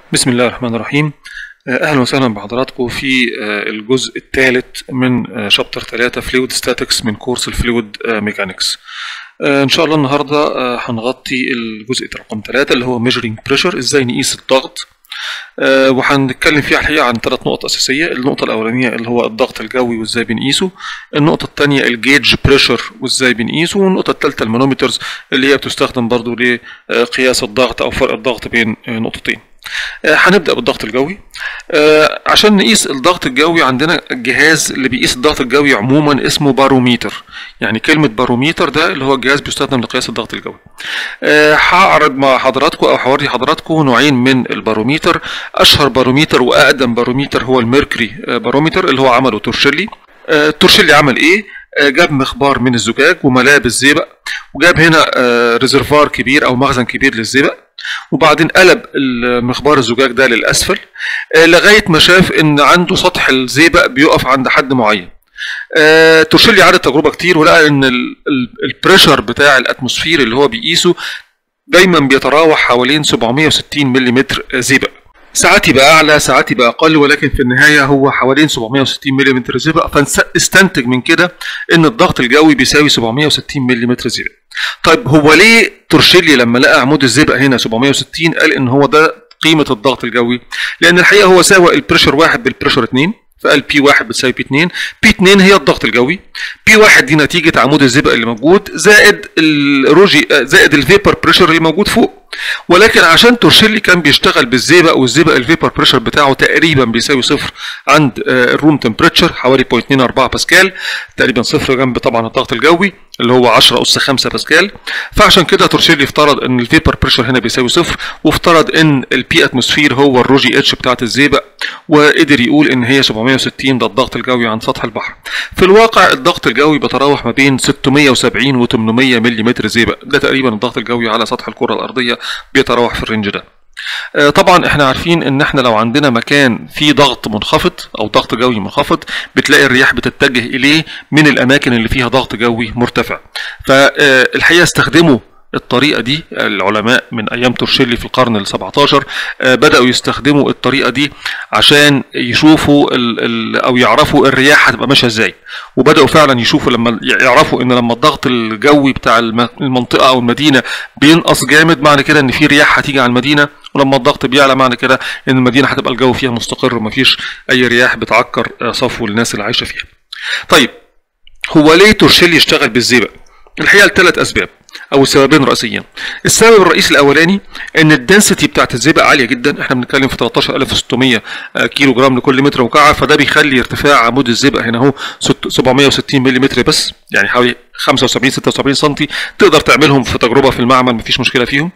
بسم الله الرحمن الرحيم اهلا وسهلا بحضراتكم في الجزء الثالث من شابتر 3 فلويد ستاتكس من كورس الفلويد ميكانكس ان شاء الله النهارده هنغطي الجزء رقم 3 اللي هو ميجرينج بريشر ازاي نقيس الضغط وهنتكلم فيها الحقيقه عن ثلاث نقط اساسيه النقطه الاولانيه اللي هو الضغط الجوي وازاي بنقيسه النقطه الثانيه الجيج بريشر وازاي بنقيسه والنقطه الثالثه المانومترز اللي هي بتستخدم برضو لقياس الضغط او فرق الضغط بين نقطتين هنبدا بالضغط الجوي عشان نقيس الضغط الجوي عندنا جهاز اللي بيقيس الضغط الجوي عموما اسمه باروميتر يعني كلمه باروميتر ده اللي هو الجهاز بيستخدم لقياس الضغط الجوي هعرض مع حضراتكم او هوري حضراتكم نوعين من الباروميتر اشهر باروميتر واقدم باروميتر هو الميركوري باروميتر اللي هو عمله تورشيلي تورشيلي عمل ايه جاب مخبار من الزجاج وملاه بالزئبق وجاب هنا ريزرفوار كبير او مخزن كبير للزئبق وبعدين قلب المخبار الزجاج ده للاسفل لغايه ما شاف ان عنده سطح الزئبق بيقف عند حد معين تورشيلي عاد تجربه كتير ولقى ان البريشر بتاع الاتموسفير اللي هو بيقيسه دايما بيتراوح حوالين 760 ملم زئبق ساعات يبقى اعلى ساعات يبقى اقل ولكن في النهايه هو حوالين 760 ملم زئبق فاستنتج من كده ان الضغط الجوي بيساوي 760 ملم زئبق طيب هو ليه تورشيلي لما لقى عمود الزئبق هنا 760 قال ان هو ده قيمه الضغط الجوي لان الحقيقه هو ساوى البريشر واحد بالبريشر 2 فقال بي 1 بتساوي بي 2 بي 2 هي الضغط الجوي بي 1 دي نتيجه عمود الزئبق اللي موجود زائد الروجي زائد الفيبر بريشر اللي موجود فوق ولكن عشان تورشيلي كان بيشتغل بالزئبق والزئبق الفيبر بريشر بتاعه تقريبا بيساوي صفر عند الروم تمبريتشر حوالي 0.24 باسكال تقريبا صفر جنب طبعا الضغط الجوي اللي هو 10 اس 5 باسكال فعشان كده تورشيلي افترض ان الفيبر بريشر هنا بيساوي صفر وافترض ان البي اتموسفير هو الروجي اتش بتاعت الزئبق وقدر يقول ان هي 760 ده الضغط الجوي عند سطح البحر في الواقع الضغط الجوي بيتراوح ما بين 670 و 800 ملم زئبق ده تقريبا الضغط الجوي على سطح الكره الارضيه بيتراوح في الرينج ده طبعا احنا عارفين ان احنا لو عندنا مكان فيه ضغط منخفض او ضغط جوي منخفض بتلاقي الرياح بتتجه اليه من الاماكن اللي فيها ضغط جوي مرتفع فالحقيقه استخدموا الطريقة دي العلماء من أيام تورشيلي في القرن ال 17 بدأوا يستخدموا الطريقة دي عشان يشوفوا ال ال أو يعرفوا الرياح هتبقى ماشية إزاي وبدأوا فعلا يشوفوا لما يعرفوا إن لما الضغط الجوي بتاع المنطقة أو المدينة بينقص جامد معنى كده إن في رياح هتيجي على المدينة ولما الضغط بيعلى معنى كده إن المدينة هتبقى الجو فيها مستقر ومفيش أي رياح بتعكر صفو الناس اللي عايشة فيها. طيب هو ليه تورشيلي يشتغل بالزئبق؟ الحقيقة لثلاث أسباب. او سببين رئيسيين السبب الرئيسي الاولاني ان الدنسيتي بتاعت الزئبق عاليه جدا احنا بنتكلم في 13600 كيلو جرام لكل متر مكعب فده بيخلي ارتفاع عمود الزئبق هنا اهو 760 ملم بس يعني حوالي 75 76 سم تقدر تعملهم في تجربه في المعمل مفيش مشكله فيهم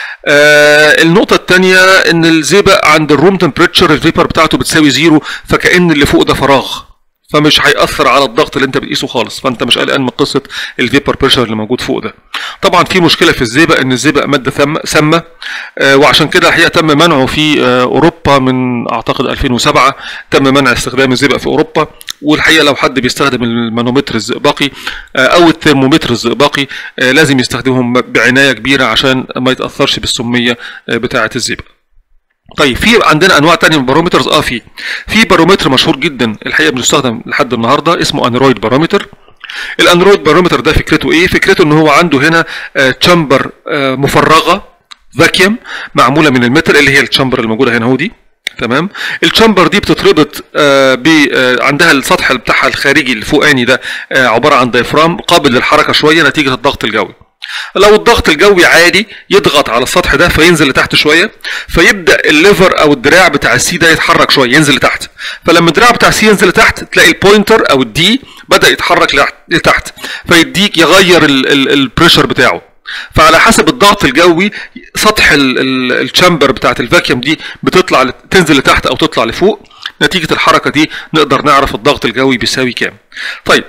آه النقطه الثانيه ان الزئبق عند الروم تمبريتشر الفيبر بتاعته بتساوي زيرو فكأن اللي فوق ده فراغ فمش هيأثر على الضغط اللي انت بتقيسه خالص فانت مش قلقان من قصه الفيبر بريشر اللي موجود فوق ده طبعا في مشكله في الزئبق ان الزئبق ماده سامه آه وعشان كده الحقيقه تم منعه في آه اوروبا من اعتقد 2007 تم منع استخدام الزئبق في اوروبا والحقيقه لو حد بيستخدم المانومتر الزئبقي آه او الثرمومتر الزئبقي لازم يستخدمهم بعنايه كبيره عشان ما يتاثرش بالسميه بتاعه الزئبق طيب في عندنا انواع تانية من البارومترز اه في في بارومتر مشهور جدا الحقيقه بنستخدم لحد النهارده اسمه انرويد بارومتر الاندرويد بارومتر ده فكرته ايه فكرته ان هو عنده هنا تشامبر مفرغه فاكيوم معموله من المتر اللي هي التشامبر الموجوده هنا اهو دي تمام التشامبر دي بتتربط آه ب آه عندها السطح بتاعها الخارجي الفوقاني ده آه عباره عن دايفرام قابل للحركه شويه نتيجه الضغط الجوي لو الضغط الجوي عادي يضغط على السطح ده فينزل لتحت شويه فيبدا الليفر او الدراع بتاع السي ده يتحرك شويه ينزل لتحت فلما الدراع بتاع السي ينزل لتحت تلاقي البوينتر او الدي بدا يتحرك لتحت فيديك يغير البريشر بتاعه فعلى حسب الضغط الجوي سطح الشامبر بتاعت الفاكيوم دي بتطلع تنزل لتحت او تطلع لفوق نتيجه الحركه دي نقدر نعرف الضغط الجوي بيساوي كام طيب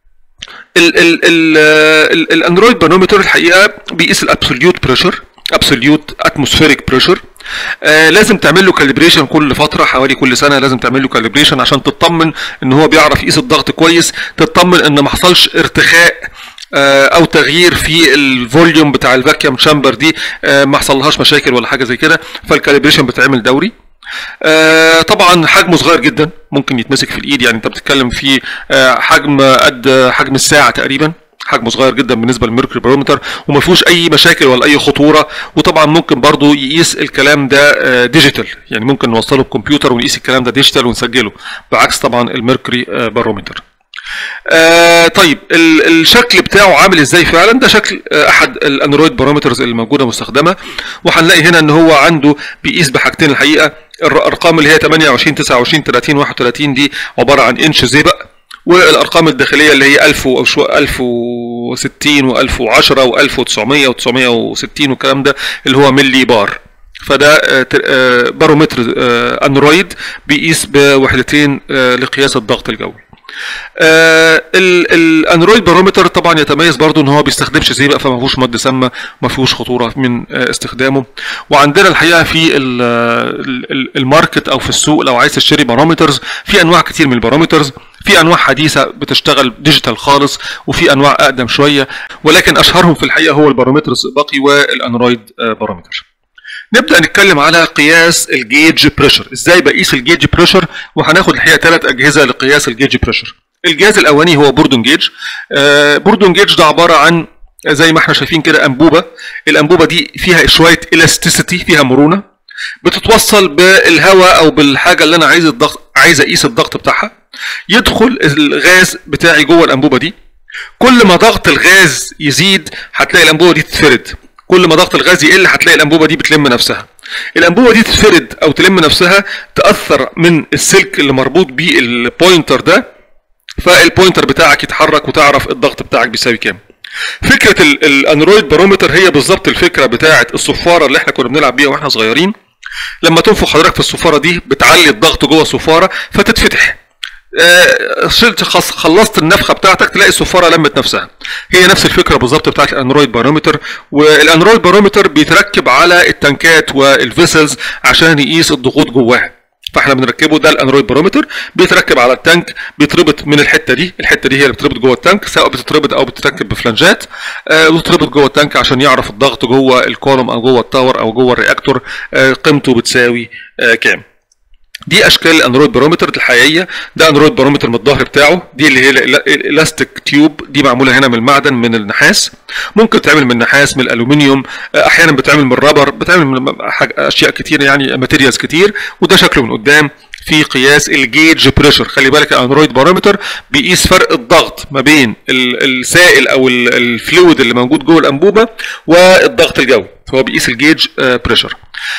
الاندرويد بانومتر الحقيقه بيقيس الابسوليوت بريشر ابسوليوت اتموسفيريك بريشر آه لازم تعمل له كاليبريشن كل فتره حوالي كل سنه لازم تعمل له كاليبريشن عشان تطمن ان هو بيعرف يقيس الضغط كويس تطمن ان ما حصلش ارتخاء او تغيير في الفوليوم بتاع الفاكيوم شامبر دي ما حصلهاش مشاكل ولا حاجه زي كده فالكاليبريشن بتعمل دوري آه طبعا حجمه صغير جدا ممكن يتمسك في الايد يعني انت بتتكلم في آه حجم قد حجم الساعه تقريبا حجمه صغير جدا بالنسبه للميركوري بارومتر وما فيهوش اي مشاكل ولا اي خطوره وطبعا ممكن برضو يقيس الكلام ده ديجيتال يعني ممكن نوصله بكمبيوتر ونقيس الكلام ده ديجيتال ونسجله بعكس طبعا الميركوري بارومتر آه طيب الشكل بتاعه عامل ازاي فعلا ده شكل آه احد الاندرويد بارامترز اللي موجوده مستخدمه وهنلاقي هنا ان هو عنده بيقيس بحاجتين الحقيقه الارقام اللي هي 28 29 30 31 دي عباره عن انش زئبق والارقام الداخليه اللي هي 1000 1060 و1010 و1900 و960 والكلام ده اللي هو ملي بار فده بارومتر اندرويد بيقيس بوحدتين لقياس الضغط الجوي آه الاندرويد بارومتر طبعا يتميز برضو ان هو بيستخدمش زئبق فما فيهوش مواد سامه ما فيهوش خطوره من آه استخدامه وعندنا الحقيقه في الماركت او في السوق لو عايز تشتري بارومترز في انواع كتير من البارومترز في انواع حديثه بتشتغل ديجيتال خالص وفي انواع اقدم شويه ولكن اشهرهم في الحقيقه هو البارومتر السباقي والاندرويد آه بارومتر نبدا نتكلم على قياس الجيج بريشر ازاي بقيس الجيج بريشر وهناخد الحقيقه ثلاث اجهزه لقياس الجيج بريشر الجهاز الاولاني هو بوردون جيج آه بوردون جيج ده عباره عن زي ما احنا شايفين كده انبوبه الانبوبه دي فيها شويه الاستيسيتي فيها مرونه بتتوصل بالهواء او بالحاجه اللي انا عايز الضغط عايز اقيس الضغط بتاعها يدخل الغاز بتاعي جوه الانبوبه دي كل ما ضغط الغاز يزيد هتلاقي الانبوبه دي تتفرد كل ما ضغط الغاز يقل هتلاقي الانبوبه دي بتلم نفسها الانبوبه دي تتفرد او تلم نفسها تاثر من السلك اللي مربوط بيه البوينتر ده فالبوينتر بتاعك يتحرك وتعرف الضغط بتاعك بيساوي كام فكره الاندرويد بارومتر هي بالظبط الفكره بتاعه الصفاره اللي احنا كنا بنلعب بيها واحنا صغيرين لما تنفخ حضرتك في الصفاره دي بتعلي الضغط جوه الصفاره فتتفتح شلت خلصت النفخه بتاعتك تلاقي الصفاره لمت نفسها هي نفس الفكره بالظبط بتاعت الاندرويد بارومتر والاندرويد بارومتر بيتركب على التنكات والفيسلز عشان يقيس الضغوط جواها فاحنا بنركبه ده الاندرويد بارومتر بيتركب على التانك بيتربط من الحته دي الحته دي هي اللي بتتربط جوه التانك سواء بتتربط او بتتركب بفلانجات آه وتتربط جوه التانك عشان يعرف الضغط جوه الكولوم او جوه التاور او جوه الرياكتور آه قيمته بتساوي آه كام دي اشكال الاندرويد بارومتر الحقيقيه ده اندرويد بارومتر من الظهر بتاعه دي اللي هي الالاستيك تيوب دي معموله هنا من المعدن من النحاس ممكن تعمل من النحاس من الالومنيوم احيانا بتعمل من الرابر بتعمل من اشياء كتير يعني ماتيريالز كتير وده شكله من قدام في قياس الجيج بريشر خلي بالك الاندرويد بارومتر بيقيس فرق الضغط ما بين السائل او الفلويد اللي موجود جوه الانبوبه والضغط الجوي هو بيقيس الجيج بريشر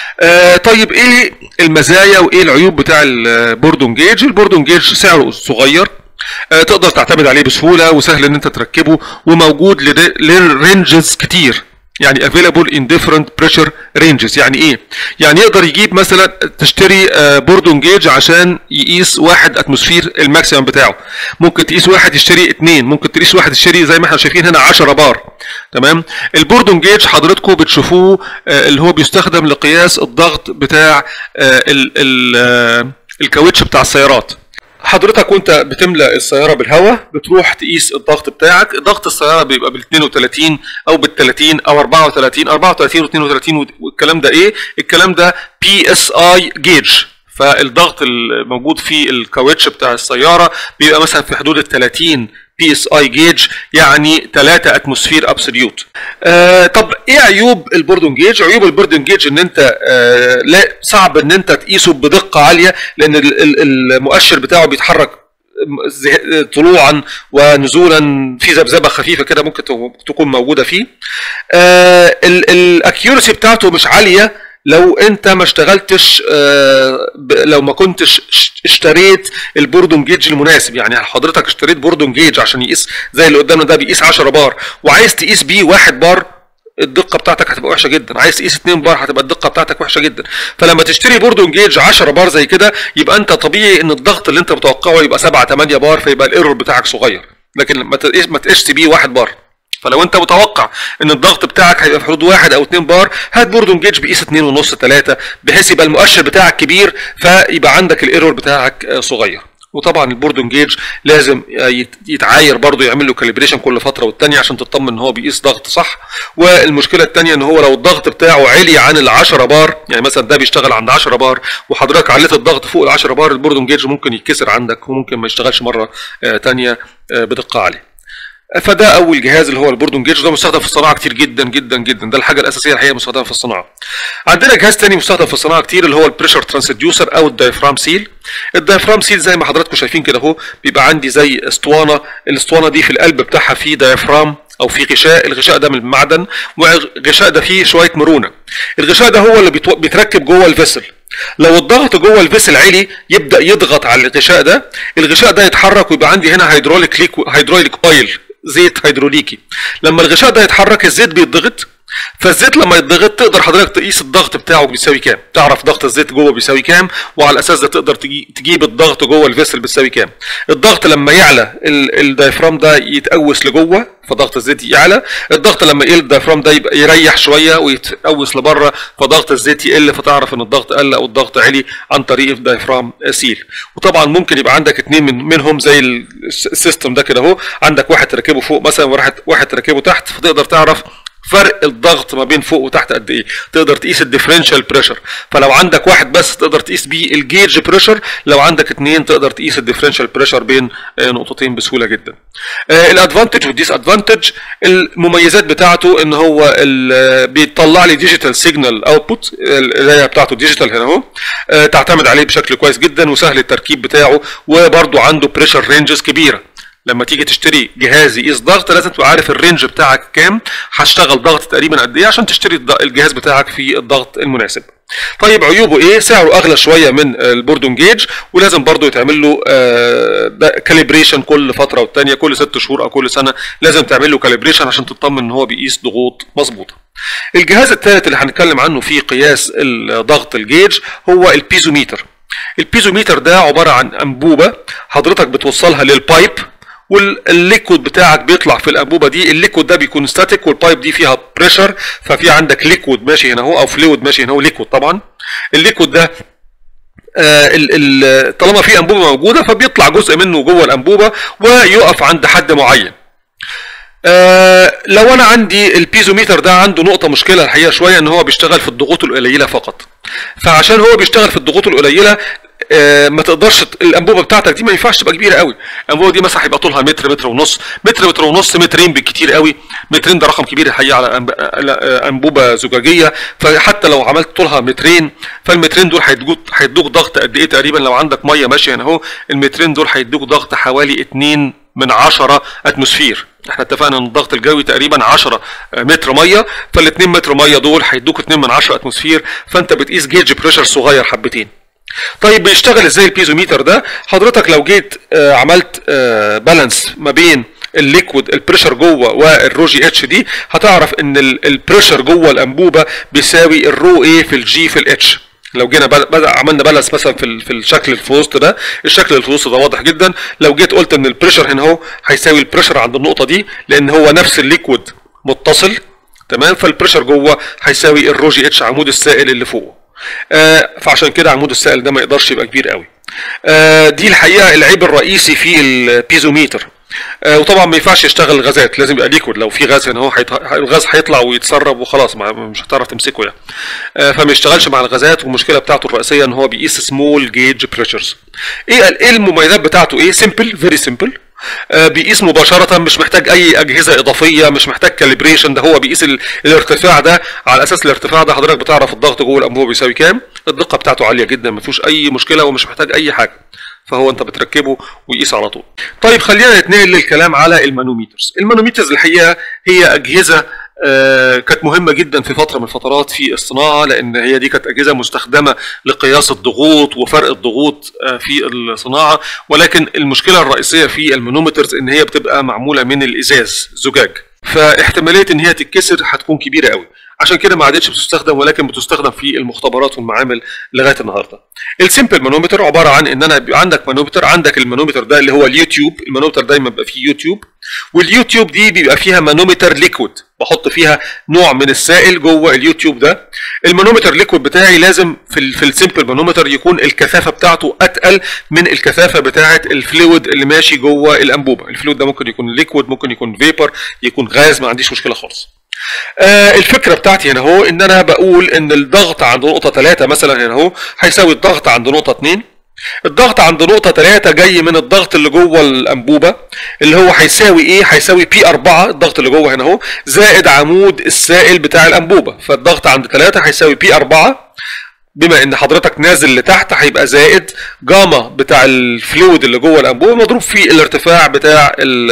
آه طيب ايه المزايا وايه العيوب بتاع البوردون جيج البوردون جيج سعره صغير آه تقدر تعتمد عليه بسهوله وسهل ان انت تركبه وموجود لرينجز كتير يعني available in different pressure ranges يعني ايه يعني يقدر يجيب مثلا تشتري بوردون جيج عشان يقيس واحد اتموسفير الماكسيمم بتاعه ممكن تقيس واحد يشتري اتنين ممكن تقيس واحد يشتري زي ما احنا شايفين هنا 10 بار تمام البوردون جيج حضراتكم بتشوفوه اللي هو بيستخدم لقياس الضغط بتاع ال ال الكاوتش بتاع السيارات حضرتك وانت بتملى السياره بالهواء بتروح تقيس الضغط بتاعك ضغط السياره بيبقى بال 32 او بال 30 او 34 34 و 32 والكلام ده ايه الكلام ده بي اس اي جيج فالضغط الموجود في الكاوتش بتاع السياره بيبقى مثلا في حدود ال 30 بي اس اي جيج يعني 3 اتموسفير ابسوليوت آه طب ايه عيوب البوردون جيج عيوب البوردون جيج ان انت آه لا صعب ان انت تقيسه بدقه عاليه لان المؤشر بتاعه بيتحرك طلوعا ونزولا في ذبذبه خفيفه كده ممكن تكون موجوده فيه آه الاكيورسي بتاعته مش عاليه لو انت ما اشتغلتش لو ما كنتش اشتريت البوردون جيج المناسب يعني حضرتك اشتريت بوردون جيج عشان يقيس زي اللي قدامنا ده بيقيس 10 بار وعايز تقيس بيه واحد بار الدقه بتاعتك هتبقى وحشه جدا عايز تقيس 2 بار هتبقى الدقه بتاعتك وحشه جدا فلما تشتري بوردون جيج 10 بار زي كده يبقى انت طبيعي ان الضغط اللي انت متوقعه يبقى 7 8 بار فيبقى الايرور بتاعك صغير لكن ما تقيس ما تقيسش بيه واحد بار فلو انت متوقع ان الضغط بتاعك هيبقى في حدود واحد او اتنين بار هات بوردون جيج بقيس اتنين ونص تلاته بحيث يبقى المؤشر بتاعك كبير فيبقى عندك الايرور بتاعك صغير وطبعا البوردون جيج لازم يتعاير برضه يعمل له كاليبريشن كل فتره والتانيه عشان تطمن ان هو بيقيس ضغط صح والمشكله الثانيه ان هو لو الضغط بتاعه عالي عن ال 10 بار يعني مثلا ده بيشتغل عند 10 بار وحضرتك عليت الضغط فوق ال 10 بار البوردون جيج ممكن يتكسر عندك وممكن ما يشتغلش مره ثانيه بدقه عاليه فده اول جهاز اللي هو البوردون جيج ده مستخدم في الصناعه كتير جدا جدا جدا ده الحاجه الاساسيه الحقيقه مستخدمه في الصناعه عندنا جهاز تاني مستخدم في الصناعه كتير اللي هو البريشر ترانسديوسر او الدايفرام سيل الدايفرام سيل زي ما حضراتكم شايفين كده اهو بيبقى عندي زي اسطوانه الاسطوانه دي في القلب بتاعها فيه دايفرام او في غشاء الغشاء ده من المعدن والغشاء ده فيه شويه مرونه الغشاء ده هو اللي بيتركب جوه الفيسل لو الضغط جوه الفيسل عالي يبدا يضغط على الغشاء ده الغشاء ده يتحرك ويبقى عندي هنا هيدروليك ليك هيدروليك اويل زيت هيدروليكي لما الغشاء ده يتحرك الزيت بيتضغط فالزيت لما يتضغط تقدر حضرتك تقيس الضغط بتاعه بيساوي كام تعرف ضغط الزيت جوه بيساوي كام وعلى الاساس ده تقدر تجيب الضغط جوه الفيسل بيساوي كام الضغط لما يعلى الدايفرام ده يتقوس لجوه فضغط الزيت يعلى الضغط لما يقل الدايفرام ده يبقى يريح شويه ويتقوس لبره فضغط الزيت يقل فتعرف ان الضغط قل او الضغط عالي عن طريق الدايفرام سيل وطبعا ممكن يبقى عندك اثنين من منهم زي السيستم ده كده اهو عندك واحد تركبه فوق مثلا وواحد واحد تركبه تحت فتقدر تعرف فرق الضغط ما بين فوق وتحت قد ايه تقدر تقيس الديفرنشال بريشر فلو عندك واحد بس تقدر تقيس بيه الجيج بريشر لو عندك اثنين تقدر تقيس الديفرنشال بريشر بين نقطتين بسهوله جدا الادفانتج والديس ادفانتج المميزات بتاعته ان هو بيطلع لي ديجيتال سيجنال اوتبوت القرايه بتاعته ديجيتال هنا اهو تعتمد عليه بشكل كويس جدا وسهل التركيب بتاعه وبرده عنده بريشر رينجز كبيره لما تيجي تشتري جهاز يقيس ضغط لازم تبقى عارف الرينج بتاعك كام هشتغل ضغط تقريبا قد ايه عشان تشتري الجهاز بتاعك في الضغط المناسب طيب عيوبه ايه سعره اغلى شويه من البوردون جيج ولازم برضو يتعمل له كاليبريشن كل فتره والتانيه كل ست شهور او كل سنه لازم تعمل له كاليبريشن عشان تطمن ان هو بيقيس ضغوط مظبوطه الجهاز الثالث اللي هنتكلم عنه في قياس الضغط الجيج هو البيزوميتر البيزوميتر ده عباره عن انبوبه حضرتك بتوصلها للبايب والليكويد بتاعك بيطلع في الانبوبه دي الليكويد ده بيكون ستاتيك والبايب دي فيها بريشر ففي عندك ليكويد ماشي هنا اهو او فلويد ماشي هنا اهو ليكويد طبعا الليكويد ده آه ال ال طالما في انبوبه موجوده فبيطلع جزء منه جوه الانبوبه ويقف عند حد معين آه لو انا عندي البيزوميتر ده عنده نقطه مشكله الحقيقه شويه ان هو بيشتغل في الضغوط القليله فقط فعشان هو بيشتغل في الضغوط القليله آه ما تقدرش الانبوبه بتاعتك دي ما ينفعش تبقى كبيره قوي الانبوبه دي مثلا هيبقى طولها متر متر ونص متر متر ونص مترين بالكتير قوي مترين ده رقم كبير الحقيقه على انبوبه زجاجيه فحتى لو عملت طولها مترين فالمترين دول هيدوك هيدوك ضغط قد ايه تقريبا لو عندك ميه ماشيه هنا اهو المترين دول هيدوك ضغط حوالي 2 من 10 اتموسفير احنا اتفقنا ان الضغط الجوي تقريبا 10 متر ميه فال2 متر ميه دول هيدوك 2 من 10 اتموسفير فانت بتقيس جيج بريشر صغير حبتين طيب بيشتغل ازاي البيزوميتر ده حضرتك لو جيت آه عملت آه بالانس ما بين الليكويد البريشر جوه والروجي اتش دي هتعرف ان البريشر جوه الانبوبه بيساوي الرو ايه في الجي في الاتش لو جينا بدا عملنا بالانس مثلا في في الشكل اللي في وسط ده الشكل اللي في وسط ده واضح جدا لو جيت قلت ان البريشر هنا اهو هيساوي البريشر عند النقطه دي لان هو نفس الليكويد متصل تمام فالبريشر جوه هيساوي الروجي اتش عمود السائل اللي فوقه آه فعشان كده عمود السائل ده ما يقدرش يبقى كبير قوي آه دي الحقيقه العيب الرئيسي في البيزوميتر آه وطبعا ما ينفعش يشتغل غازات لازم يبقى ليكويد لو في غاز هنا هو حيط... الغاز هيطلع ويتسرب وخلاص ما مش هتعرف تمسكه يعني آه فما يشتغلش مع الغازات والمشكله بتاعته الرئيسيه ان هو بيقيس سمول جيج بريشرز ايه ايه المميزات بتاعته ايه سيمبل فيري سيمبل آه بيقيس مباشرة مش محتاج أي أجهزة إضافية مش محتاج كاليبريشن ده هو بيقيس الارتفاع ده على أساس الارتفاع ده حضرتك بتعرف الضغط جوه الأنبوبة بيساوي كام الدقة بتاعته عالية جدا ما فيهوش أي مشكلة ومش محتاج أي حاجة فهو انت بتركبه ويقيس على طول. طيب خلينا نتنقل للكلام على المانوميترز. المانوميترز الحقيقه هي اجهزه آه كانت مهمه جدا في فتره من الفترات في الصناعه لان هي دي كانت اجهزه مستخدمه لقياس الضغوط وفرق الضغوط آه في الصناعه ولكن المشكله الرئيسيه في المانومترز ان هي بتبقى معموله من الازاز زجاج فاحتماليه ان هي تتكسر هتكون كبيره قوي عشان كده ما عادتش بتستخدم ولكن بتستخدم في المختبرات والمعامل لغايه النهارده. السمبل مانومتر عباره عن ان انا بيبقى عندك مانومتر عندك المانومتر ده اللي هو اليوتيوب المانومتر دايما بيبقى فيه يوتيوب واليوتيوب دي بيبقى فيها مانومتر ليكويد بحط فيها نوع من السائل جوه اليوتيوب ده المانومتر ليكويد بتاعي لازم في ال في السمبل مانومتر يكون الكثافه بتاعته اتقل من الكثافه بتاعه الفلويد اللي ماشي جوه الانبوبه الفلويد ده ممكن يكون ليكويد ممكن يكون فيبر يكون غاز ما عنديش مشكله خالص آه الفكره بتاعتي هنا اهو ان انا بقول ان الضغط عند نقطه 3 مثلا هنا اهو هيساوي الضغط عند نقطه 2 الضغط عند نقطة 3 جاي من الضغط اللي جوه الأنبوبة اللي هو هيساوي إيه؟ هيساوي بي 4 الضغط اللي جوه هنا أهو زائد عمود السائل بتاع الأنبوبة فالضغط عند 3 هيساوي بي 4 بما ان حضرتك نازل لتحت هيبقى زائد جاما بتاع الفلويد اللي جوه الانبوبه مضروب في الارتفاع بتاع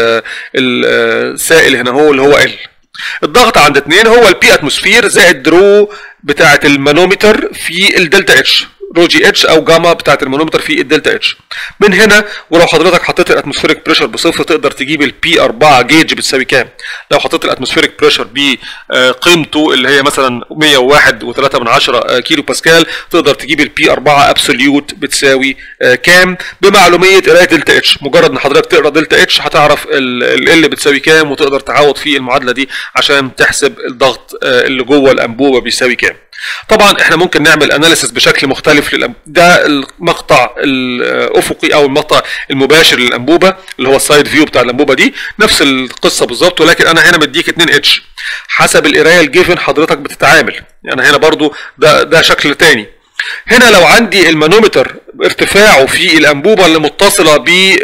السائل هنا هو اللي هو ال الضغط عند 2 هو البي اتموسفير زائد رو بتاعه المانومتر في الدلتا اتش رو جي اتش او جاما بتاعت المانومتر في الدلتا اتش من هنا ولو حضرتك حطيت الاتموسفيريك بريشر بصفر تقدر تجيب البي 4 جيج بتساوي كام لو حطيت الاتموسفيريك بريشر بقيمته اللي هي مثلا 101 و3 من 10 كيلو باسكال تقدر تجيب البي 4 ابسوليوت بتساوي كام بمعلوميه قرايه دلتا اتش مجرد ان حضرتك تقرا دلتا اتش هتعرف ال بتساوي كام وتقدر تعوض في المعادله دي عشان تحسب الضغط اللي جوه الانبوبه بيساوي كام طبعا احنا ممكن نعمل اناليسيس بشكل مختلف للأم... ده المقطع الافقي او المقطع المباشر للانبوبه اللي هو السايد فيو بتاع الانبوبه دي نفس القصه بالظبط ولكن انا هنا مديك 2 اتش حسب القرايه الجيفن حضرتك بتتعامل يعني هنا برضو ده ده شكل تاني هنا لو عندي المانومتر ارتفاعه في الانبوبه اللي متصله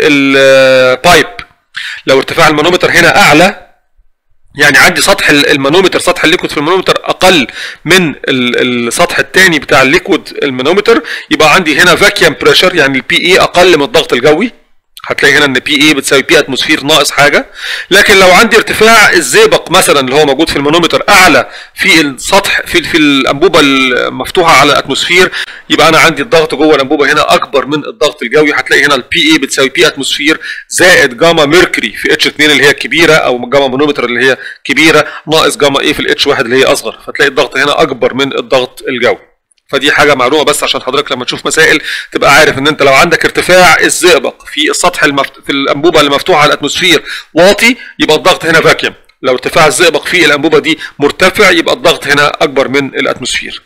بالبايب لو ارتفاع المانومتر هنا اعلى يعني عندي سطح المانومتر سطح الليكويد في المانومتر اقل من السطح الثاني بتاع الليكويد المانومتر يبقى عندي هنا فاكيوم بريشر يعني البي اي اقل من الضغط الجوي هتلاقي هنا ان بي اي بتساوي بي اتموسفير ناقص حاجه لكن لو عندي ارتفاع الزئبق مثلا اللي هو موجود في المانومتر اعلى في السطح في في الانبوبه المفتوحه على الاتموسفير يبقى انا عندي الضغط جوه الانبوبه هنا اكبر من الضغط الجوي هتلاقي هنا البي اي بتساوي بي اتموسفير زائد جاما ميركوري في اتش 2 اللي هي كبيره او جاما مانومتر اللي هي كبيره ناقص جاما اي في الاتش 1 اللي هي اصغر فتلاقي الضغط هنا اكبر من الضغط الجوي فدي حاجه معلومه بس عشان حضرتك لما تشوف مسائل تبقى عارف ان انت لو عندك ارتفاع الزئبق في السطح المفت... في الانبوبه اللي مفتوحه على الاتموسفير واطي يبقى الضغط هنا فاكيوم لو ارتفاع الزئبق في الانبوبه دي مرتفع يبقى الضغط هنا اكبر من الاتموسفير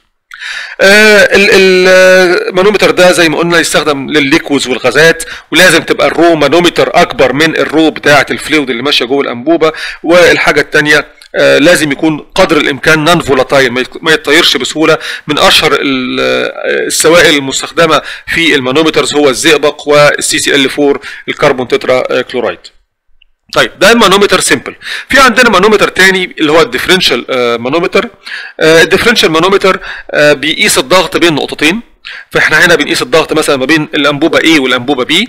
آه المانومتر ده زي ما قلنا يستخدم للليكوز والغازات ولازم تبقى الرو مانومتر اكبر من الرو بتاعه الفلويد اللي ماشيه جوه الانبوبه والحاجه الثانيه آه لازم يكون قدر الامكان نون فولاتايل ما يتطيرش بسهوله من اشهر السوائل المستخدمه في المانومترز هو الزئبق والسي سي ال 4 الكربون تترا كلورايد طيب ده المانومتر سيمبل في عندنا مانومتر تاني اللي هو الديفرنشال مانومتر الديفرنشال مانومتر بيقيس الضغط بين نقطتين فاحنا هنا بنقيس الضغط مثلا ما بين الانبوبه A والانبوبه B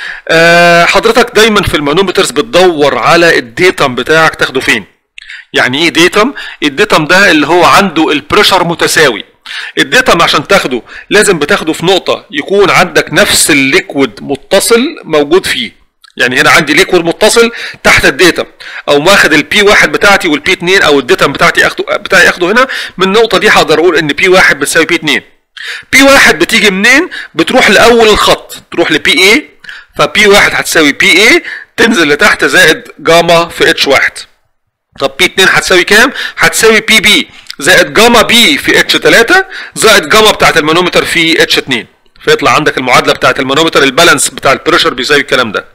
حضرتك دايما في المانومترز بتدور على الديتم بتاعك تاخده فين يعني ايه ديتم الديتم ده اللي هو عنده البريشر متساوي الديتم عشان تاخده لازم بتاخده في نقطه يكون عندك نفس الليكويد متصل موجود فيه يعني هنا عندي ليكويد متصل تحت الديتم او واخد البي واحد بتاعتي والبي 2 او الديتم بتاعتي اخده بتاعي اخده هنا من النقطه دي هقدر اقول ان بي واحد بتساوي بي 2 بي واحد بتيجي منين بتروح لاول الخط تروح لبي اي فبي واحد هتساوي بي اي تنزل لتحت زائد جاما في اتش واحد طب بي 2 هتساوي كام هتساوي بي بي زائد جاما بي في اتش 3 زائد جاما بتاعت المانومتر في اتش 2 فيطلع عندك المعادله بتاعت المانومتر البالانس بتاع البريشر بيساوي الكلام ده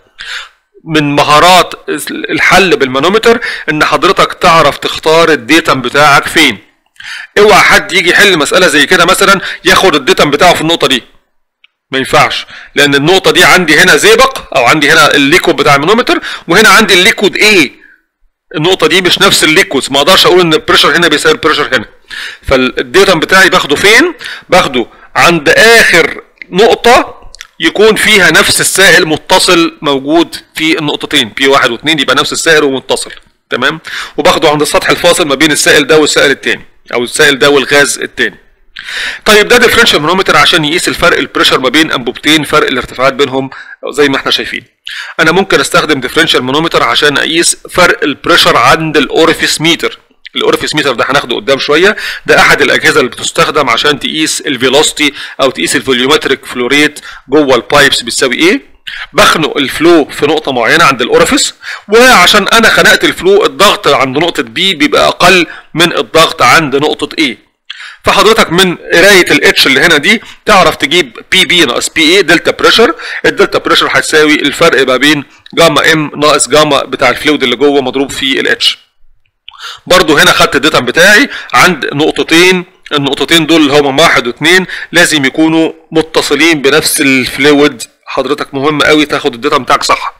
من مهارات الحل بالمانومتر ان حضرتك تعرف تختار الديتم بتاعك فين اوعى حد يجي يحل مساله زي كده مثلا ياخد الديتم بتاعه في النقطه دي ما ينفعش لان النقطه دي عندي هنا زئبق او عندي هنا الليكويد بتاع المانومتر وهنا عندي الليكويد ايه النقطه دي مش نفس الليكويدز ما اقدرش اقول ان البريشر هنا بيساوي البريشر هنا فالديتم بتاعي باخده فين باخده عند اخر نقطه يكون فيها نفس السائل متصل موجود في النقطتين بي واحد واثنين يبقى نفس السائل ومتصل تمام وباخده عند السطح الفاصل ما بين السائل ده والسائل الثاني او السائل ده والغاز الثاني طيب ده ديفرنشال مانومتر عشان يقيس الفرق البريشر ما بين انبوبتين فرق الارتفاعات بينهم زي ما احنا شايفين انا ممكن استخدم ديفرنشال مانومتر عشان اقيس فرق البريشر عند الاوريفيس ميتر الاورفيس ميتر ده هناخده قدام شويه ده احد الاجهزه اللي بتستخدم عشان تقيس الفيلوسيتي او تقيس الفوليومتريك فلو ريت جوه البايبس بتساوي ايه بخنق الفلو في نقطة معينة عند الأورفيس وعشان أنا خنقت الفلو الضغط عند نقطة بي بيبقى أقل من الضغط عند نقطة A فحضرتك من قرايه الاتش اللي هنا دي تعرف تجيب بي بي ناقص بي اي دلتا بريشر الدلتا بريشر هتساوي الفرق ما بين جاما ام ناقص جاما بتاع الفلويد اللي جوه مضروب في الاتش برضو هنا خدت الديتم بتاعي عند نقطتين النقطتين دول اللي هما واحد واثنين لازم يكونوا متصلين بنفس الفلويد حضرتك مهم قوي تاخد الديتم بتاعك صح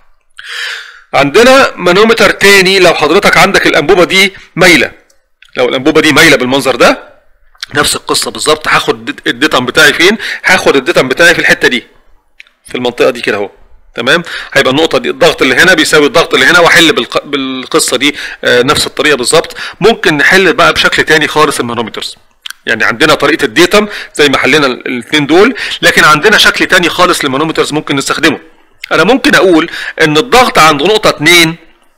عندنا مانومتر تاني لو حضرتك عندك الانبوبه دي مايله لو الانبوبه دي مايله بالمنظر ده نفس القصه بالظبط هاخد الديتم بتاعي فين هاخد الديتم بتاعي في الحته دي في المنطقه دي كده اهو تمام هيبقى النقطه دي الضغط اللي هنا بيساوي الضغط اللي هنا واحل بالق... بالقصه دي آه نفس الطريقه بالظبط ممكن نحل بقى بشكل تاني خالص المانومترز يعني عندنا طريقه الديتم زي ما حلينا الاثنين دول لكن عندنا شكل تاني خالص للمانومترز ممكن نستخدمه انا ممكن اقول ان الضغط عند نقطه 2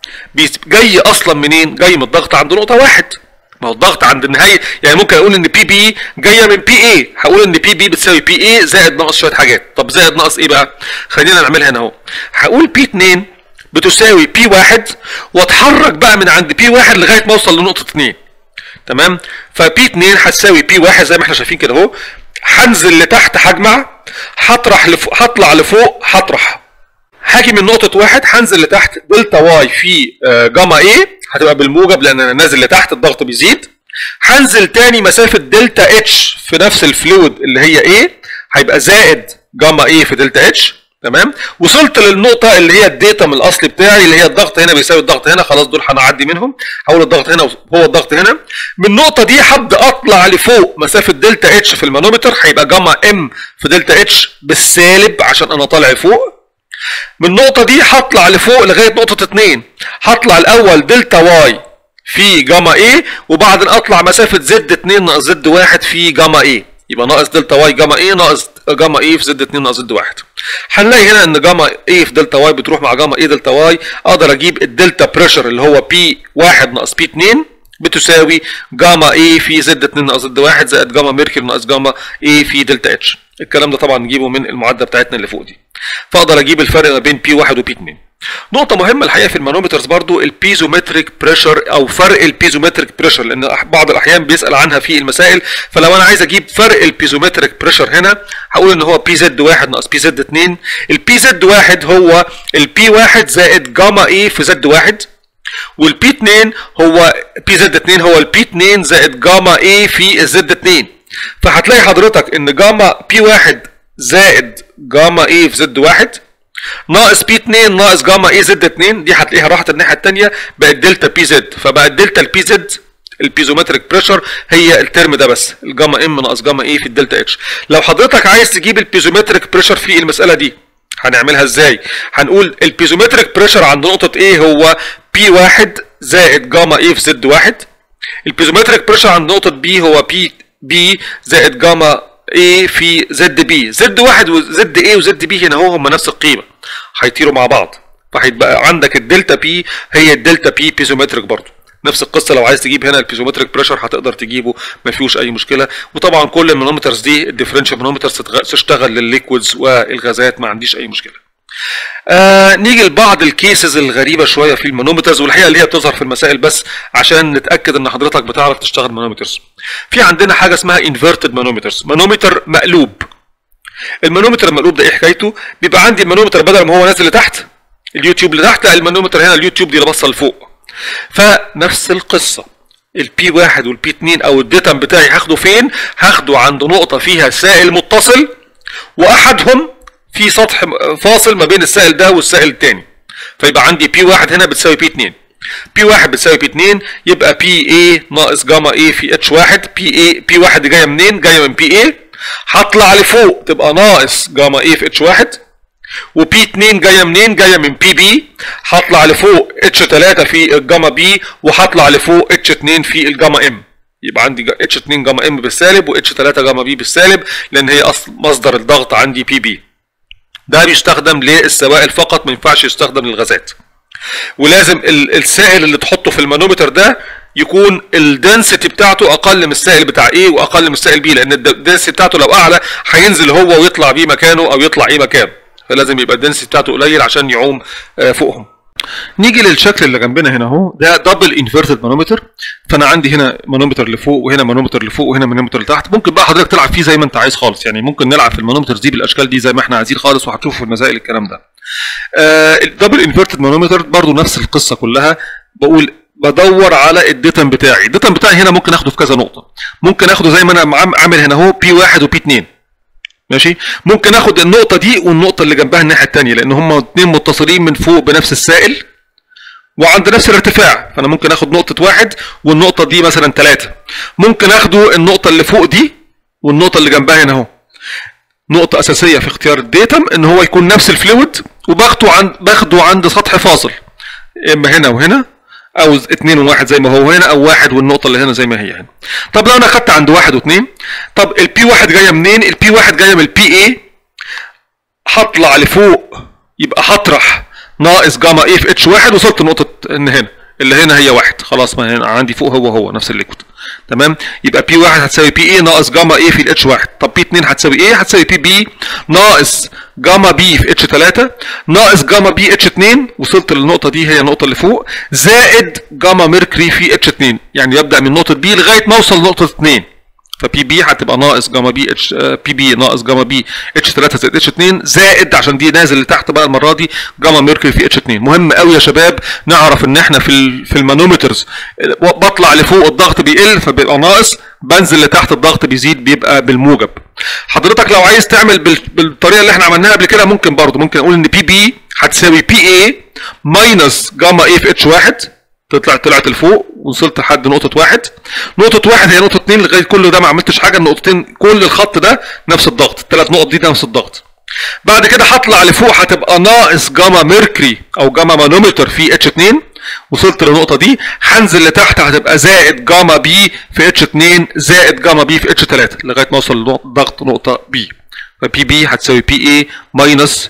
جاي اصلا منين جاي من الضغط عند نقطه واحد ما هو الضغط عند النهايه يعني ممكن اقول ان بي بي جايه من بي اي هقول ان بي بي بتساوي بي اي زائد ناقص شويه حاجات طب زائد ناقص ايه بقى خلينا نعملها هنا اهو هقول بي 2 بتساوي بي 1 واتحرك بقى من عند بي 1 لغايه ما اوصل لنقطه 2 تمام فبي 2 هتساوي بي 1 زي ما احنا شايفين كده اهو هنزل لتحت هجمع هطرح لفوق هطلع لفوق هطرح هاجي من نقطة واحد هنزل لتحت دلتا واي في جاما اي هتبقى بالموجب لان انا نازل لتحت الضغط بيزيد هنزل تاني مسافة دلتا اتش في نفس الفلويد اللي هي ايه هيبقى زائد جاما اي في دلتا اتش تمام وصلت للنقطة اللي هي الديتم الاصلي بتاعي اللي هي الضغط هنا بيساوي الضغط هنا خلاص دول هنعدي منهم هقول الضغط هنا هو الضغط هنا من النقطة دي هبدا اطلع لفوق مسافة دلتا اتش في المانومتر هيبقى جاما ام في دلتا اتش بالسالب عشان انا طالع لفوق من النقطة دي هطلع لفوق لغاية نقطة 2 هطلع الأول دلتا واي في جاما اي وبعدين اطلع مسافة زد 2 ناقص زد 1 في جاما اي يبقى ناقص دلتا واي جاما اي ناقص جاما اي في زد 2 ناقص زد 1 هنلاقي هنا ان جاما اي في دلتا واي بتروح مع جاما اي دلتا واي اقدر اجيب الدلتا بريشر اللي هو بي 1 ناقص بي 2 بتساوي جاما اي في زد 2 ناقص زد 1 زائد جاما ميركل ناقص جاما اي في دلتا اتش الكلام ده طبعا نجيبه من المعادله بتاعتنا اللي فوق دي فاقدر اجيب الفرق ما بين بي 1 وبي 2 نقطة مهمة الحقيقة في المانومترز برضو البيزومتريك بريشر أو فرق البيزومتريك بريشر لأن بعض الأحيان بيسأل عنها في المسائل فلو أنا عايز أجيب فرق البيزومتريك بريشر هنا هقول إن هو بي زد 1 ناقص بي زد 2 البي زد 1 هو البي 1 زائد جاما اي في زد 1 والبي 2 هو بي زد 2 هو البي 2 زائد جاما اي في الزد 2 فهتلاقي حضرتك ان جاما بي 1 زائد جاما اي في زد 1 ناقص بي 2 ناقص جاما اي زد 2 دي هتلاقيها راحت الناحيه الثانيه بقت دلتا بي زد فبقت دلتا البي زد البيزومتريك بريشر هي الترم ده بس الجاما ام ناقص جاما اي في الدلتا اتش لو حضرتك عايز تجيب البيزومتريك بريشر في المساله دي هنعملها ازاي هنقول البيزومتريك بريشر عند نقطه ايه هو بي 1 زائد جاما اي في زد 1 البيزومتريك بريشر عند نقطه بي هو بي بي زائد جاما اي في زد بي زد 1 وزد اي وزد بي هنا هو هم نفس القيمه هيطيروا مع بعض فهيبقى عندك الدلتا بي هي الدلتا بي بيزومتريك برضه نفس القصه لو عايز تجيب هنا البيزومتريك بريشر هتقدر تجيبه ما فيهوش اي مشكله وطبعا كل المانومترز دي الديفرنشال مانومترز تشتغل للليكويدز والغازات ما عنديش اي مشكله آه نيجي لبعض الكيسز الغريبه شويه في المانومترز والحقيقه اللي هي بتظهر في المسائل بس عشان نتاكد ان حضرتك بتعرف تشتغل مانومترز في عندنا حاجه اسمها انفيرتد مانومترز مانومتر مقلوب المانومتر المقلوب ده ايه حكايته بيبقى عندي المانومتر بدل ما هو نازل لتحت اليوتيوب لتحت لا المانومتر هنا اليوتيوب دي اللي باصه لفوق فنفس القصه البي واحد والبي 2 او الديتم بتاعي هاخده فين؟ هاخده عند نقطه فيها سائل متصل واحدهم في سطح فاصل ما بين السائل ده والسائل الثاني فيبقى عندي بي واحد هنا بتساوي بي 2 بي واحد بتساوي بي 2 يبقى بي اي ناقص جاما اي في اتش واحد بي اي بي واحد جايه منين؟ جايه من بي اي هطلع لفوق تبقى ناقص جاما اي في اتش واحد وبي 2 جايه منين؟ جايه من بي بي هطلع لفوق اتش 3 في الجاما بي وهطلع لفوق اتش 2 في الجاما ام يبقى عندي اتش 2 جاما ام بالسالب واتش 3 جاما بي بالسالب لان هي اصل مصدر الضغط عندي بي بي ده بيستخدم للسوائل فقط ما ينفعش يستخدم للغازات ولازم السائل اللي تحطه في المانومتر ده يكون الدنسيتي بتاعته اقل من السائل بتاع ايه واقل من السائل بي لان الدنسيتي بتاعته لو اعلى هينزل هو ويطلع بيه مكانه او يطلع ايه مكانه فلازم يبقى الدنسيتي بتاعته قليل عشان يعوم آه، فوقهم نيجي للشكل اللي جنبنا هنا اهو ده دبل انفيرتد مانومتر فانا عندي هنا مانومتر لفوق وهنا مانومتر لفوق وهنا مانومتر لتحت ممكن بقى حضرتك تلعب فيه زي ما انت عايز خالص يعني ممكن نلعب في المانومترز دي بالاشكال دي زي ما احنا عايزين خالص وهتشوفوا في المسائل الكلام ده آه الدبل انفيرتد مانومتر برضو نفس القصه كلها بقول بدور على الديتم بتاعي الديتم بتاعي هنا ممكن اخده في كذا نقطه ممكن اخده زي ما انا عام- عامل هنا اهو بي 1 وبي 2 ماشي ممكن اخد النقطه دي والنقطه اللي جنبها الناحيه الثانيه لان هم اثنين متصلين من فوق بنفس السائل وعند نفس الارتفاع فانا ممكن اخد نقطه واحد والنقطه دي مثلا ثلاثه ممكن اخده النقطه اللي فوق دي والنقطه اللي جنبها هنا اهو نقطه اساسيه في اختيار الديتم ان هو يكون نفس الفلويد وباخده عند باخده عند سطح فاصل اما هنا وهنا او اتنين وواحد زي ما هو هنا او واحد والنقطه اللي هنا زي ما هي هنا طب لو انا خدت عند واحد واثنين طب البي واحد جايه منين البي واحد جايه من البي اي هطلع لفوق يبقى هطرح ناقص جاما ايه في اتش واحد وصلت لنقطه ان هنا اللي هنا هي واحد خلاص ما هنا عندي فوق هو هو نفس الليكويد تمام يبقى بي واحد هتساوي بي اي ناقص جاما ايه في الاتش واحد طب بي 2 هتساوي ايه هتساوي بي بي ناقص جاما بي في اتش 3 ناقص جاما بي اتش 2 وصلت للنقطه دي هي النقطه اللي فوق زائد جاما ميركوري في اتش 2 يعني يبدا من نقطه بي لغايه ما اوصل لنقطه 2 فبي بي هتبقى ناقص جاما بي اتش بي بي ناقص جاما بي اتش 3 زائد اتش 2 زائد عشان دي نازل لتحت بقى المره دي جاما ميركوري في اتش 2 مهم قوي يا شباب نعرف ان احنا في ال في المانومترز بطلع لفوق الضغط بيقل فبيبقى ناقص بنزل لتحت الضغط بيزيد بيبقى بالموجب حضرتك لو عايز تعمل بال- بالطريقه اللي احنا عملناها قبل كده ممكن برضه ممكن اقول ان بي بي هتساوي بي اي ماينس جاما اي في اتش 1 تطلع طلعت لفوق وصلت لحد نقطة واحد نقطة واحد هي نقطة اتنين لغاية كل ده ما عملتش حاجة النقطتين كل الخط ده نفس الضغط الثلاث نقط دي نفس الضغط بعد كده هطلع لفوق هتبقى ناقص جاما ميركوري او جاما مانومتر في اتش 2 وصلت للنقطة دي هنزل لتحت هتبقى زائد جاما بي في اتش 2 زائد جاما بي في اتش 3 لغاية ما اوصل لضغط نقطة بي فبي بي هتساوي بي اي ماينس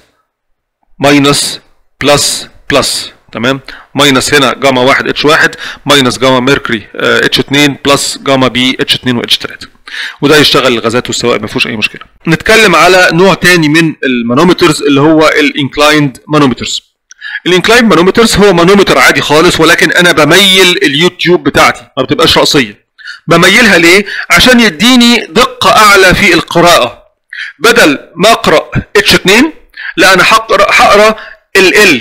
ماينس بلس بلس تمام ماينس هنا جاما 1 اتش 1 ماينس جاما ميركوري اتش 2 بلس جاما بي اتش 2 واتش 3 وده يشتغل الغازات والسوائل ما فيهوش اي مشكله نتكلم على نوع تاني من المانومترز اللي هو الانكلايند مانومترز الانكلايند مانومترز هو مانومتر عادي خالص ولكن انا بميل اليوتيوب بتاعتي ما بتبقاش رأسيه بميلها ليه عشان يديني دقه اعلى في القراءه بدل ما اقرا اتش 2 لا انا هقرا هقرا ال ال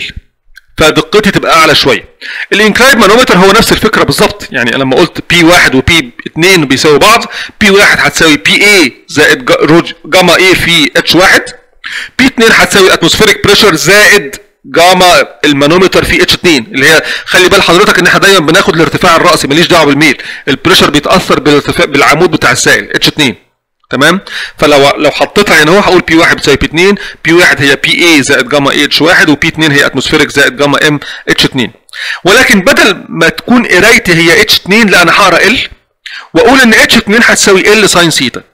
فدقتي تبقى اعلى شويه الانكلايد مانومتر هو نفس الفكره بالظبط يعني لما قلت بي 1 وبي 2 بيساوي بعض بي 1 هتساوي بي اي زائد جا- روج- جاما اي في اتش 1 بي 2 هتساوي اتموسفيريك بريشر زائد جاما المانومتر في اتش 2 اللي هي خلي بال حضرتك ان احنا دايما بناخد الارتفاع الراسي ماليش دعوه بالميل البريشر بيتاثر بالارتفاع بالعمود بتاع السائل اتش 2 تمام فلو لو حطيتها هنا اهو هقول بي 1 بتساوي بي 2 بي 1 هي بي اي زائد جاما اي اتش 1 وبي 2 هي اتموسفيريك زائد جاما ام اتش 2 ولكن بدل ما تكون قرايتي هي اتش 2 لا انا هقرا ال واقول ان اتش 2 هتساوي ال ساين سيتا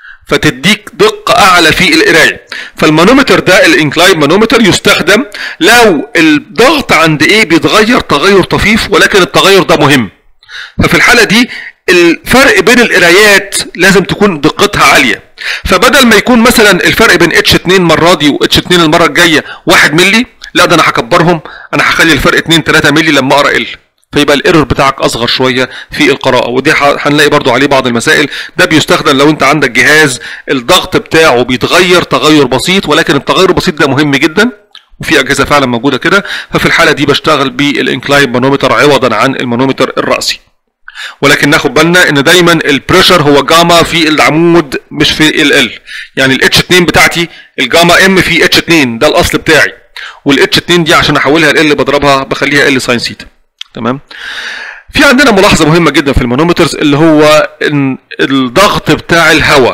فتديك دقة أعلى في القراية فالمانومتر ده الانكلاين مانومتر يستخدم لو الضغط عند ايه بيتغير تغير طفيف ولكن التغير ده مهم ففي الحالة دي الفرق بين القرايات لازم تكون دقتها عالية فبدل ما يكون مثلا الفرق بين اتش 2 المرة دي واتش 2 المرة الجاية 1 ملي لا ده انا هكبرهم انا هخلي الفرق 2 3 ملي لما اقرا ال فيبقى الايرور بتاعك اصغر شويه في القراءه ودي ح- هنلاقي برضو عليه بعض المسائل ده بيستخدم لو انت عندك جهاز الضغط بتاعه بيتغير تغير بسيط ولكن التغير البسيط ده مهم جدا وفي اجهزه فعلا موجوده كده ففي الحاله دي بشتغل بالانكلاين مانومتر عوضا عن المانومتر الراسي ولكن ناخد بالنا ان دايما البريشر هو جاما في العمود مش في ال ال يعني الاتش 2 بتاعتي الجاما ام في اتش 2 ده الاصل بتاعي والاتش 2 دي عشان احولها ل ال بضربها بخليها ال ساين سيتا تمام في عندنا ملاحظه مهمه جدا في المانومترز اللي هو ان الضغط بتاع الهواء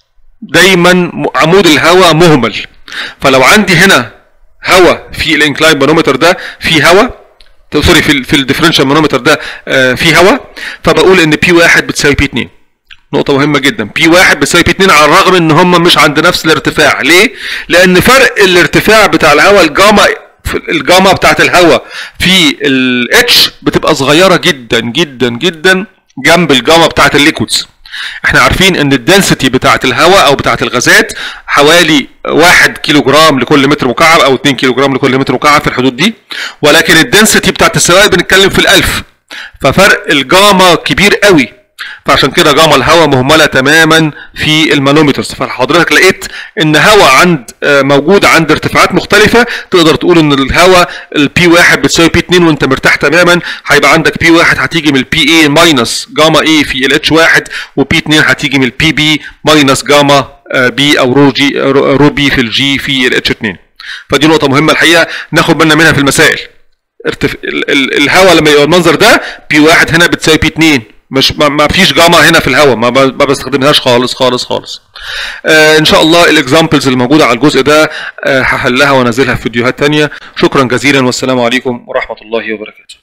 دايما م- عمود الهواء مهمل فلو عندي هنا هواء في الانكلاين مانومتر ده في هواء سوري في ال في الديفرنشال مانومتر ده آه، في هواء فبقول ان بي 1 بتساوي بي 2 نقطة مهمة جدا بي 1 بتساوي بي 2 على الرغم ان هم مش عند نفس الارتفاع ليه؟ لان فرق الارتفاع بتاع الهواء الجاما في الجاما بتاعت الهواء في الاتش بتبقى صغيره جدا جدا جدا جنب الجاما بتاعت الليكويدز احنا عارفين ان الدنسيتي بتاعت الهواء او بتاعت الغازات حوالي 1 كيلو جرام لكل متر مكعب او 2 كيلو جرام لكل متر مكعب في الحدود دي ولكن الدنسيتي بتاعت السوائل بنتكلم في الالف ففرق الجاما كبير قوي فعشان كده جاما الهواء مهمله تماما في المانومترز فحضرتك لقيت ان هواء عند آه، موجود عند ارتفاعات مختلفه تقدر تقول ان الهواء البي 1 بتساوي بي 2 وانت مرتاح تماما هيبقى عندك بي 1 هتيجي من البي اي ماينس جاما اي في الاتش 1 وبي 2 هتيجي من البي بي ماينس جاما بي او رو جي رو بي في الجي في الاتش 2 فدي نقطه مهمه الحقيقه ناخد بالنا منها في المسائل ارتف... ال- ال- الهواء لما يبقى المنظر ده بي 1 هنا بتساوي بي 2 مش ما, ما فيش جاما هنا في الهواء ما, ب- ما بستخدمهاش خالص خالص خالص آه ان شاء الله الاكزامبلز الموجوده على الجزء ده آه هحلها وانزلها في فيديوهات تانية شكرا جزيلا والسلام عليكم ورحمه الله وبركاته